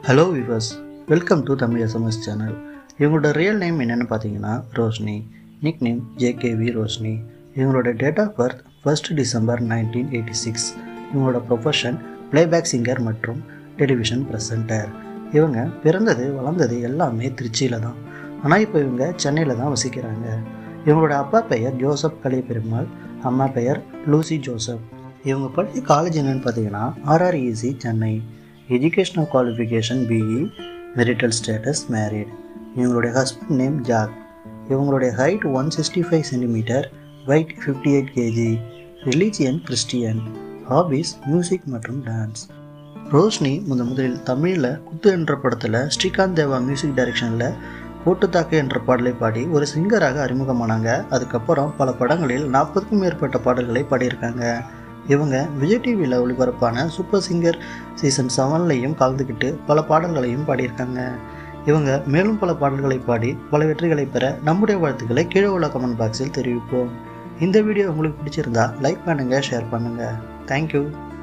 hello viewers welcome to Tamil SMS channel இவங்களோட real name என்னென்னு பார்த்தீங்கன்னா Roshini nick name JKV Roshini இவங்களோட date of birth first December nineteen eighty six இவங்களோட profession playback singer மற்றும் television presenter இவங்க பிறந்தது வளர்ந்தது எல்லாமே திருச்சியில் தான் ஆனால் இப்போ இவங்க சென்னையில் தான் வசிக்கிறாங்க இவங்களோட அப்பா பெயர் ஜோசப் கலை பெருமாள் அம்மா பெயர் லூசி ஜோசப் இவங்க படித்த காலேஜ் என்னன்னு பார்த்தீங்கன்னா RREC Chennai educational qualification BE marital status married இவங்களுடைய ஹஸ்பண்ட் நேம் ஜாக் இவங்களுடைய height one sixty five centimetre weight fifty eight KG religion Christian hobbies music மற்றும் டான்ஸ் ரோஷினி முத முதலில் தமிழில் குத்து என்ற படத்தில் ஸ்ரீகாந்த் தேவா மியூசிக் டைரக்ஷனில் கூட்டுத்தாக்கு என்ற பாடலை பாடி ஒரு சிங்கராக அறிமுகமானாங்க அதுக்கப்புறம் பல படங்களில் நாற்பதுக்கும் மேற்பட்ட பாடல்களை பாடியிருக்காங்க இவங்க விஜய் டிவியில் ஒளிபரப்பான சூப்பர் சிங்கர் சீசன் செவன்லையும் கலந்துக்கிட்டு பல பாடல்களையும் பாடியிருக்காங்க இவங்க மேலும் பல பாடல்களை பாடி பல வெற்றிகளை பெற நம்முடைய வாழ்த்துக்களை கீழே உள்ள கமெண்ட் பாக்ஸில் தெரிவிப்போம் இந்த வீடியோ உங்களுக்கு பிடிச்சிருந்தா லைக் பண்ணுங்கள் ஷேர் பண்ணுங்கள் தேங்க்யூ